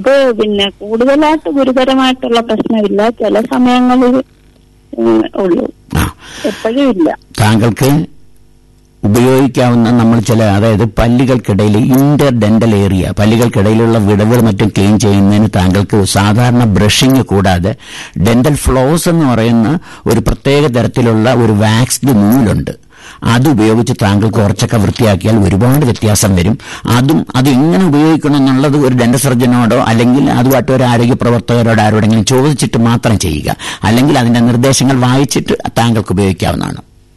ഇത് പിന്നെ കൂടുതലായിട്ട് ഗുരുതരമായിട്ടുള്ള പ്രശ്നമില്ല ചില സമയങ്ങളിൽ ഉം, ഉള്ളൂ ആ എപ്പോഴും ഇല്ല താങ്കൾക്ക് ഉപയോഗിക്കാവുന്ന നമ്മൾ ചില അതായത് പല്ലുകൾക്കിടയിൽ ഇന്റർ ഡെന്റൽ ഏരിയ പല്ലുകൾക്കിടയിലുള്ള വിടവുകൾ മറ്റും ക്ലീൻ ചെയ്യുന്നതിന് താങ്കൾക്ക് സാധാരണ ബ്രഷിംഗ് കൂടാതെ ഡെന്റൽ ഫ്ലോസ് എന്ന് പറയുന്ന ഒരു പ്രത്യേക തരത്തിലുള്ള ഒരു വാക്സ്ഡ് നൂലുണ്ട് അത് ഉപയോഗിച്ച് താങ്കൾക്ക് കുറച്ചൊക്കെ വൃത്തിയാക്കിയാൽ ഒരുപാട് വ്യത്യാസം വരും അതും അത് എങ്ങനെ ഉപയോഗിക്കണം എന്നുള്ളത് ഒരു ഡെന്റൽ സർജനോടോ അല്ലെങ്കിൽ അതുമായിട്ട് ഒരു ആരോഗ്യ പ്രവർത്തകരോട് ആരോടെങ്കിലും ചോദിച്ചിട്ട് മാത്രം ചെയ്യുക അല്ലെങ്കിൽ അതിന്റെ നിർദ്ദേശങ്ങൾ വായിച്ചിട്ട് താങ്കൾക്ക് ഉപയോഗിക്കാവുന്നതാണ്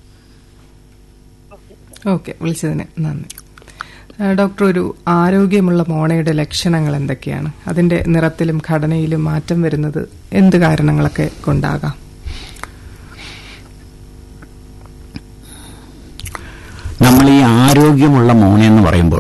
ഓക്കെ വിളിച്ചതിന് നന്ദി ആ, ഡോക്ടർ ഒരു ആരോഗ്യമുള്ള മോണയുടെ ലക്ഷണങ്ങൾ എന്തൊക്കെയാണ് അതിന്റെ നിറത്തിലും ഘടനയിലും മാറ്റം വരുന്നത് എന്ത് കാരണങ്ങളൊക്കെ കൊണ്ടാകാം നമ്മൾ ഈ ആരോഗ്യമുള്ള മോണ എന്ന് പറയുമ്പോൾ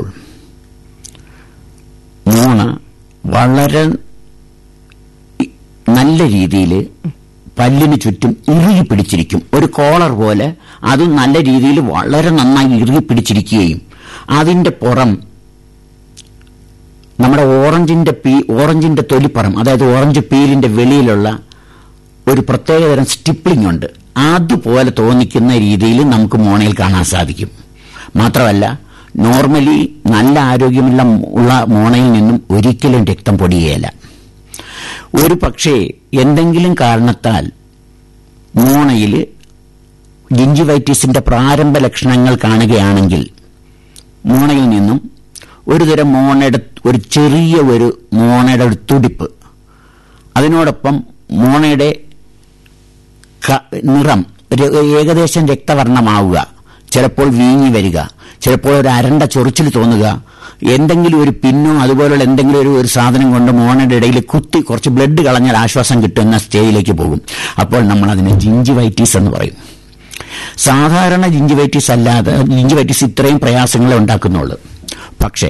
മോണ വളരെ ഇ- നല്ല രീതിയിൽ പല്ലിന് ചുറ്റും ഇറുകി പിടിച്ചിരിക്കും ഒരു കോളർ പോലെ അത് നല്ല രീതിയിൽ വളരെ നന്നായി ഇറുകി പിടിച്ചിരിക്കുകയും അതിന്റെ പുറം നമ്മുടെ ഓറഞ്ചിന്റെ പീ ഓറഞ്ചിന്റെ തൊലിപ്പുറം അതായത് ഓറഞ്ച് പീലിന്റെ വെളിയിലുള്ള ഒരു പ്രത്യേകതരം സ്റ്റിപ്ലിംഗ് ഉണ്ട് അതുപോലെ തോന്നിക്കുന്ന രീതിയിൽ നമുക്ക് മോണയിൽ കാണാൻ സാധിക്കും മാത്രമല്ല നോർമലി നല്ല ആരോഗ്യമുള്ള ഉള്ള മോണയിൽ നിന്നും ഒരിക്കലും രക്തം പൊടിയേല ഒരു പക്ഷേ എന്തെങ്കിലും കാരണത്താൽ മോണയിൽ ജിഞ്ചിവൈറ്റിസിന്റെ പ്രാരംഭ ലക്ഷണങ്ങൾ കാണുകയാണെങ്കിൽ മോണയിൽ നിന്നും ഒരുതരം മോണയുടെ ഒരു ചെറിയ ഒരു മോണയുടെ ഒരു തുടിപ്പ് അതിനോടൊപ്പം മോണയുടെ ക- നിറം ഒരു ഏകദേശം രക്തവർണ്ണമാവുക ചിലപ്പോൾ വീങ്ങി വരിക ചിലപ്പോൾ ഒരു അരണ്ട ചൊറിച്ചിൽ തോന്നുക എന്തെങ്കിലും ഒരു പിന്നോ അതുപോലുള്ള എന്തെങ്കിലും ഒരു ഒരു സാധനം കൊണ്ട് മോണയുടെ ഇടയിൽ കുത്തി കുറച്ച് ബ്ലഡ് കളഞ്ഞാൽ ആശ്വാസം കിട്ടുന്ന സ്റ്റേജിലേക്ക് പോകും അപ്പോൾ നമ്മൾ അതിനെ ജിഞ്ചിവൈറ്റീസ് എന്ന് പറയും സാധാരണ ജിഞ്ചിവൈറ്റീസ് അല്ലാതെ ജിഞ്ചിവൈറ്റീസ് ഇത്രയും പ്രയാസങ്ങളെ ഉണ്ടാക്കുന്നുള്ളൂ പക്ഷേ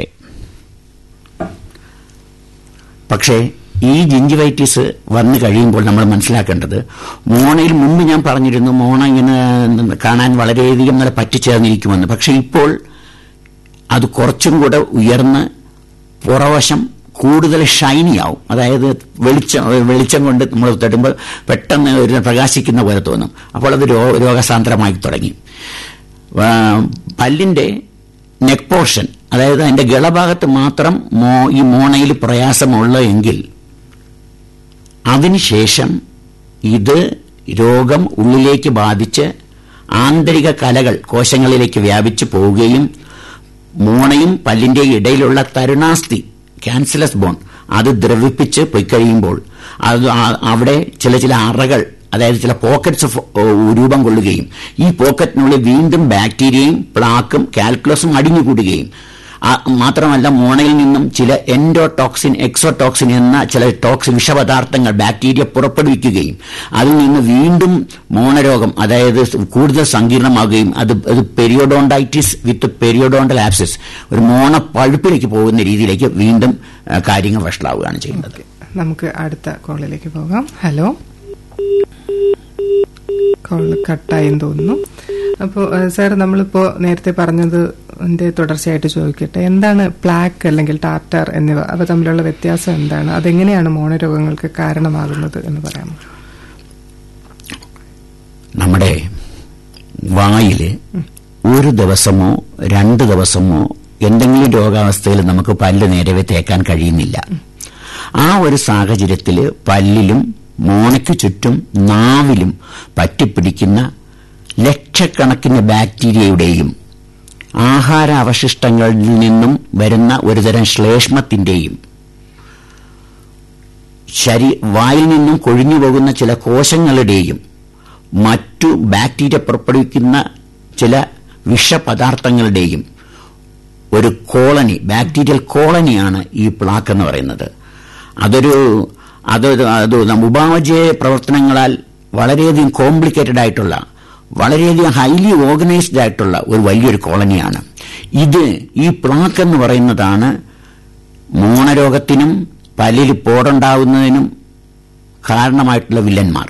പക്ഷേ ഈ ജിഞ്ചിവൈറ്റിസ് വന്നു കഴിയുമ്പോൾ നമ്മൾ മനസ്സിലാക്കേണ്ടത് മോണയിൽ മുമ്പ് ഞാൻ പറഞ്ഞിരുന്നു മോണ ഇങ്ങനെ കാണാൻ വളരെയധികം നല്ല പറ്റിച്ചേർന്നിരിക്കുമെന്ന് പക്ഷെ ഇപ്പോൾ അത് കുറച്ചും കൂടെ ഉയർന്ന് പുറവശം കൂടുതൽ ഷൈനി ആവും അതായത് വെളിച്ചം വെളിച്ചം കൊണ്ട് നമ്മൾ തട്ടുമ്പോൾ പെട്ടെന്ന് ഒരു പ്രകാശിക്കുന്ന പോലെ തോന്നും അപ്പോൾ അത് രോ രോഗസാന്ദ്രമായി തുടങ്ങി ആ, പല്ലിന്റെ നെക്ക് പോർഷൻ അതായത് അതിന്റെ ഗളഭാഗത്ത് മാത്രം മോ ഈ മോണയിൽ പ്രയാസമുള്ള എങ്കിൽ അതിനുശേഷം ഇത് രോഗം ഉള്ളിലേക്ക് ബാധിച്ച് ആന്തരിക കലകൾ കോശങ്ങളിലേക്ക് വ്യാപിച്ചു പോവുകയും മോണയും പല്ലിന്റെ ഇടയിലുള്ള തരുണാസ്ഥി ക്യാൻസലസ് ബോൺ അത് ദ്രവിപ്പിച്ച് പൊയ്ക്കഴിയുമ്പോൾ അത് ആ- അവിടെ ചില ചില അറകൾ അതായത് ചില പോക്കറ്റ്സ് രൂപം കൊള്ളുകയും ഈ പോക്കറ്റിനുള്ളിൽ വീണ്ടും ബാക്ടീരിയയും പ്ലാക്കും കാൽക്കുലസും അടിഞ്ഞുകൂടുകയും ആ, മാത്രമല്ല മോണയിൽ നിന്നും ചില എൻഡോടോക്സിൻ എക്സോടോക്സിൻ എന്ന ചില ടോക്സിൻ വിഷപദാർത്ഥങ്ങൾ ബാക്ടീരിയ പുറപ്പെടുവിക്കുകയും അതിൽ നിന്ന് വീണ്ടും മോണരോഗം അതായത് കൂടുതൽ സങ്കീർണമാകുകയും അത് അത് പെരിയോഡോണ്ടൈറ്റിസ് വിത്ത് പെരിയോഡോണ്ടൽ ആപ്സിസ് ഒരു മോണ പഴുപ്പിലേക്ക് പോകുന്ന രീതിയിലേക്ക് വീണ്ടും ആ, കാര്യങ്ങൾ വഷളാവുകയാണ് ചെയ്യുന്നത് നമുക്ക് അടുത്ത കോളിലേക്ക് പോകാം ഹലോ കോൾ കട്ടായെന്ന് തോന്നുന്നു അപ്പോൾ സാർ നമ്മളിപ്പോ നേരത്തെ പറഞ്ഞത് ന്റെ തുടർച്ചയായിട്ട് ചോദിക്കട്ടെ എന്താണ് പ്ലാക്ക് അല്ലെങ്കിൽ ടാറ്റാർ എന്നിവ അവ തമ്മിലുള്ള വ്യത്യാസം എന്താണ് അതെങ്ങനെയാണ് മോണരോഗങ്ങൾക്ക് കാരണമാകുന്നത് എന്ന് പറയാമോ നമ്മുടെ വായില് ഒരു ദിവസമോ രണ്ട് ദിവസമോ എന്തെങ്കിലും രോഗാവസ്ഥയിൽ നമുക്ക് പല്ല് നേരവേ തേക്കാൻ കഴിയുന്നില്ല ആ ഒരു സാഹചര്യത്തിൽ പല്ലിലും മോണയ്ക്ക് ചുറ്റും നാവിലും പറ്റിപ്പിടിക്കുന്ന ലക്ഷക്കണക്കിന് ബാക്ടീരിയയുടെയും ആഹാര അവശിഷ്ടങ്ങളിൽ നിന്നും വരുന്ന ഒരുതരം ശ്ലേഷ്മത്തിന്റെയും ശരീ വായിൽ നിന്നും കൊഴിഞ്ഞു പോകുന്ന ചില കോശങ്ങളുടെയും മറ്റു ബാക്ടീരിയ പുറപ്പെടുവിക്കുന്ന ചില വിഷപദാർത്ഥങ്ങളുടെയും ഒരു കോളനി ബാക്ടീരിയൽ കോളനിയാണ് ഈ പ്ലാക്ക് എന്ന് പറയുന്നത് അതൊരു അതൊരു അത് ഉപാമജയ പ്രവർത്തനങ്ങളാൽ വളരെയധികം കോംപ്ലിക്കേറ്റഡ് ആയിട്ടുള്ള വളരെയധികം ഹൈലി ഓർഗനൈസ്ഡ് ആയിട്ടുള്ള ഒരു വലിയൊരു കോളനിയാണ് ഇത് ഈ പ്ലാക്ക് എന്ന് പറയുന്നതാണ് മോണരോഗത്തിനും പല്ലിൽ പോടുണ്ടാകുന്നതിനും കാരണമായിട്ടുള്ള വില്ലന്മാർ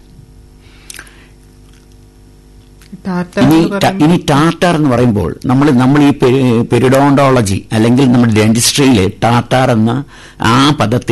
ടാറ്റ ഇനി എന്ന് ട- പറയുമ്പോൾ ഇനി ടാറ്റാർ എന്ന് പറയുമ്പോൾ നമ്മൾ നമ്മൾ ഈ പെരിഡോണ്ടോളജി അല്ലെങ്കിൽ നമ്മുടെ ഡെന്റിസ്ട്രിയിൽ ടാറ്റാർ എന്ന ആ പദത്തിൽ